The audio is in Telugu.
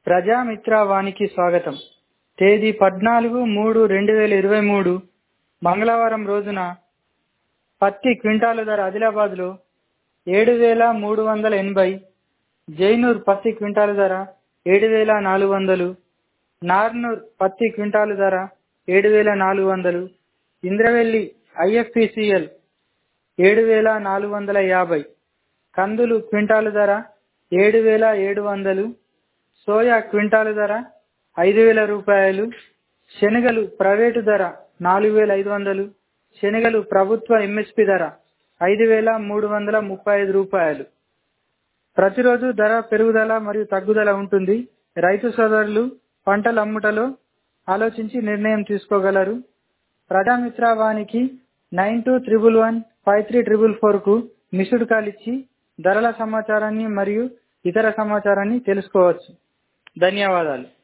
ప్రజామిత్ర వానికి స్వాగతం తేదీ పద్నాలుగు మూడు రెండు వేల ఇరవై మూడు మంగళవారం రోజున పత్తి క్వింటాలు ధర ఆదిలాబాద్లో ఏడు వేల మూడు వందల ఎనభై జైనూర్ పత్తి క్వింటాలు ధర ఏడు వేల నాలుగు వందలు నార్నూర్ పత్తి క్వింటాలు ధర ఏడు వేల నాలుగు వందలు ఇంద్రవెల్లి ఐఎఫ్పిసిఎల్ ఏడు వేల నాలుగు వందల యాభై కందులు క్వింటాలు ధర ఏడు వేల ఏడు వందలు సోయా క్వింటాలు ధర ఐదు వేల రూపాయలు శనగలు ప్రైవేటు ధర నాలుగు వేల ఐదు వందలు శనగలు ప్రభుత్వ ఎంఎస్పి ధర ఐదు వేల మూడు వందల ముప్పై ఐదు రూపాయలు ప్రతిరోజు ధర పెరుగుదల మరియు తగ్గుదల ఉంటుంది రైతు సోదరులు పంటలు అమ్ముటలో ఆలోచించి నిర్ణయం తీసుకోగలరు ప్రజామిత్ర వానికి nine two triple one five three triple ఫోర్కు మిస్డ్ కాల్ ఇచ్చి ధరల సమాచారాన్ని మరియు ఇతర సమాచారాన్ని తెలుసుకోవచ్చు ధన్యవాదాలు